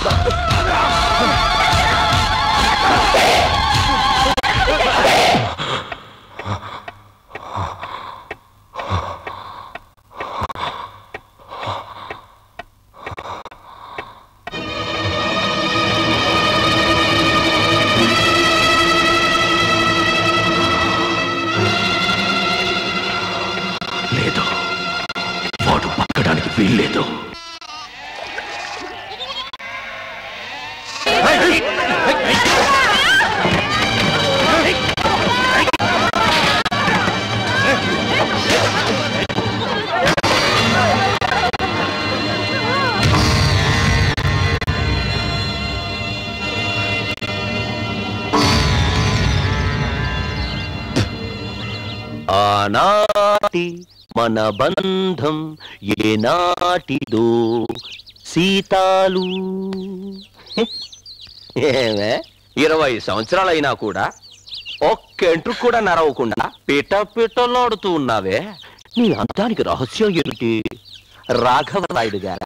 లేదు వాడు పక్కడానికి వీల్లేదు ఆనాటి మన బంధం ఏనాటిదో సీతాలు ఏమే ఇరవై సంవత్సరాలైనా కూడా ఒక్కెంట్రు కూడా నరవకుండా పిట పిటలాడుతూ ఉన్నావే నీ అంతానికి రహస్యం ఏమిటి రాఘవరాయుడు గారా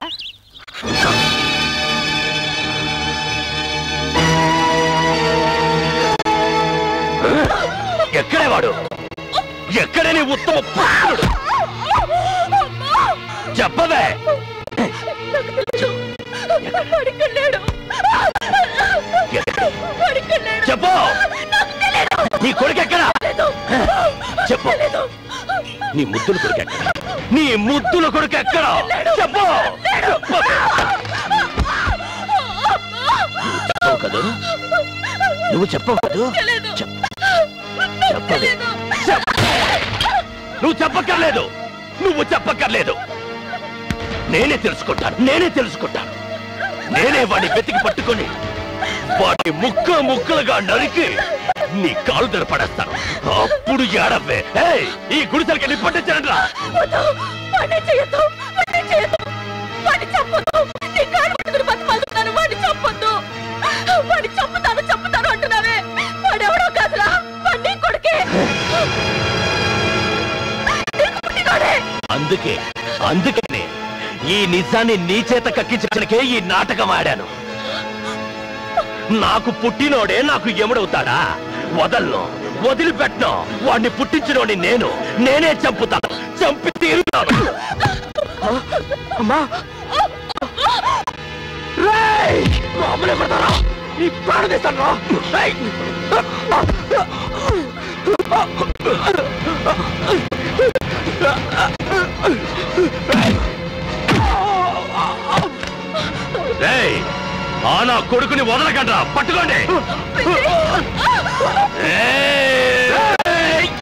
ఎక్కడే వాడు ఎక్కడే నీ ఉత్తమ పుత్రుడు చెప్పవే చెప్పు నీ కొడుకు ఎక్కడ చెప్పు నీ ముద్దుల కొడుకు ఎక్కడ నీ ముద్దుల కొడుకు ఎక్కడ చెప్పు చెప్పు. చెప్పవు కదూ నువ్వు చెప్పవు కదూ చెప్పు. చెప్పవే చెప్పు. నువ్వు చెప్పక్కర్లేదు నువ్వు చెప్పక్కర్లేదు నేనే తెలుసుకుంటాను నేనే తెలుసుకుంటాను నేనే వాడిని వెతికి పట్టుకొని వాడి ముక్క ముక్కలుగా నరికి నీ కాలు దగ్గర పడేస్తాను అప్పుడు ఏడవ్వే ఏయ్, ఈ గుడిసెలకి వెళ్ళి పట్టించండి రా వాడిని చేయొద్దు వాడిని చేయొద్దు వాడిని చంపొద్దు నీ కాళ్ళు పట్టుకుని బతిమాలుతున్నాను వాడిని చంపొద్దు వాడిని చంపుతాను చంపుతాను అంటున్నావే వాడెవడో కాదురా వాడి నీ కొడుకే నీకు పుట్టినోడే అందుకే అందుకనే ఈ నిజాన్ని నీ చేత కక్కించడానికే ఈ నాటకం ఆడాను నాకు పుట్టినోడే నాకు ఎముడవుతాడా వదలను వదిలిపెట్టను వాడిని పుట్టించినోడి నేను నేనే చంపుతాను చంపి తీరుతాను అమ్మా రేయ్! మా అమ్మనే కొడతారా నీ ప్రాణం తీస్తాను రా! రేయ్! రేయ్! ఆ నా కొడుకుని వదలకండ్రా పట్టుకోండి ఏయ్!